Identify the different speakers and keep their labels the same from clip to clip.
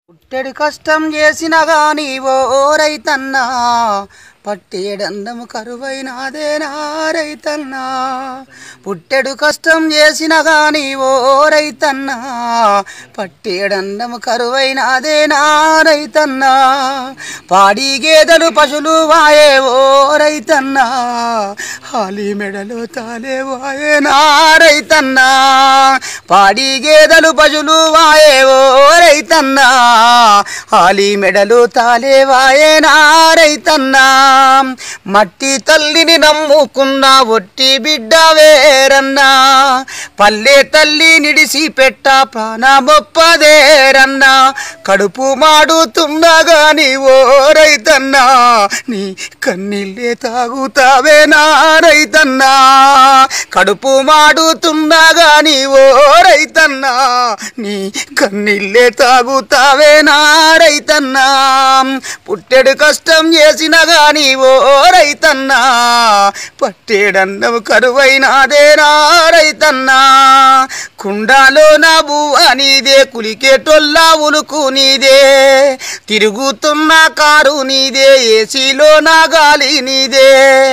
Speaker 1: పుట్టెడు కష్టం చేసిన గాని ఓ రైతన్నా పట్టేడన్నము కరువైనాదేనా రైతన్నా పుట్టెడు కష్టం చేసిన గాని ఓ రైతన్నా పట్టేడన్నము కరువైనాదేనా రైతన్నా పాడి గేదెలు పశులు వాయే ఓ రైతన్నా హాలి మెడలో తాలే వాయే నా రైతన్నా పాడి గేదెలు పశులు వాయే ఓ రైతన్నా హాలి మెడలు తాలే వాయే నా రైతన్నా మట్టి తల్లిని నమ్ముకున్న ఒట్టి బిడ్డ వేరన్నా పల్లె తల్లి నిడిసి పెట్ట ప్రాణమొప్పదేరన్నా కడుపు మాడుతున్నా గాని ఓ రైతన్నా నీ కన్నీళ్ళే తాగుతావే నా రైతన్నా కడుపు మాడుతున్నా గాని ఓ రైతన్నా నీ కన్నీళ్ళే తాగుతావే నా రైతన్నా పుట్టెడు కష్టం చేసిన గాని ఓ రైతన్నా పట్టేడన్నము కరువైనాదే నా రైతన్నా కుండాలో నా బువ్వ నీదే కులికేటొల్లా ఉలుకు నీదే తిరుగుతున్న కారు నీదే ఏసీలో నా గాలి నీదే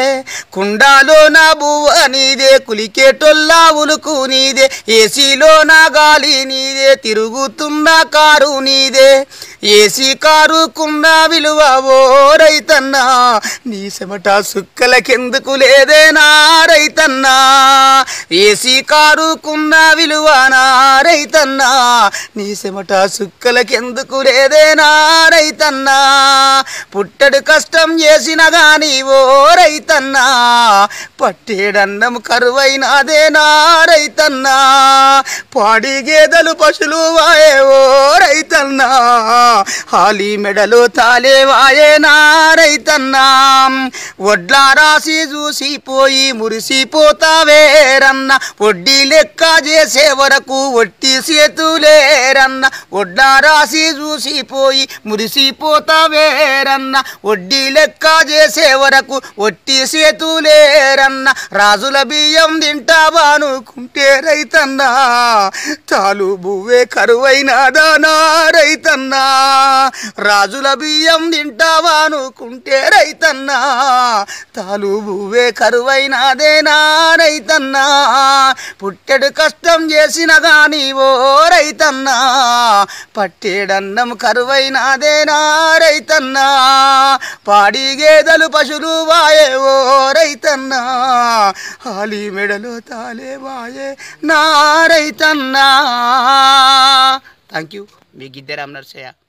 Speaker 1: కుండాలో నా బువ్వ నీదే కులికేటొల్లా ఉలుకు నీదే ఏసీలో నా గాలి నీదే తిరుగుతున్న కారు నీదే ఏసీ కారు కుండ విలువ ఓ రైతన్నా నీ చెమట సుక్కలకెందుకు లేదే నా రైతన్నా ఏసీ కారు కుండ విలువ నా రైతన్నా నీ చెమట సుక్కలకెందుకు లేదే నా రైతన్నా పుట్టడు కష్టం చేసిన గాని ఓ రైతన్నా పట్టేడన్నం కరువైనాదే నా రైతన్నా పాడి గేదెలు పశులు వాయే ఓ రైతన్నా హాలి మెడలో తాలే వాయే నా రైతన్నా వడ్ల రాసి చూసిపోయి మురిసిపోతావేరన్న వడ్డీ లెక్క చేసే వరకు ఒట్టి చేతులేరన్న వడ్ల రాసి చూసిపోయి మురిసిపోతావేరన్న వడ్డీ లెక్క చేసే వరకు ఒట్టి చేతులేరన్న రాజుల బియ్యం తింటావానుకుంటే రైతన్నా తాలు బువ్వే కరువైనాదా నా రైతన్నా రాజుల బియ్యం తింటావానుకుంటే రైతన్నా తాలు బువ్వే కరువైనాదే నా రైతన్నా పుట్టెడు కష్టం చేసిన గాని ఓ రైతన్నా పట్టేడన్నం కరువైనాదే నా రైతన్నా పాడి గేదెలు పశులు వాయే ఓ రైతన్నా హాలి మెడలో తాలే వాయే నా రైతన్నా థ్యాంక్ యూ మీ గిద్దె రామ్ నర్సయ్య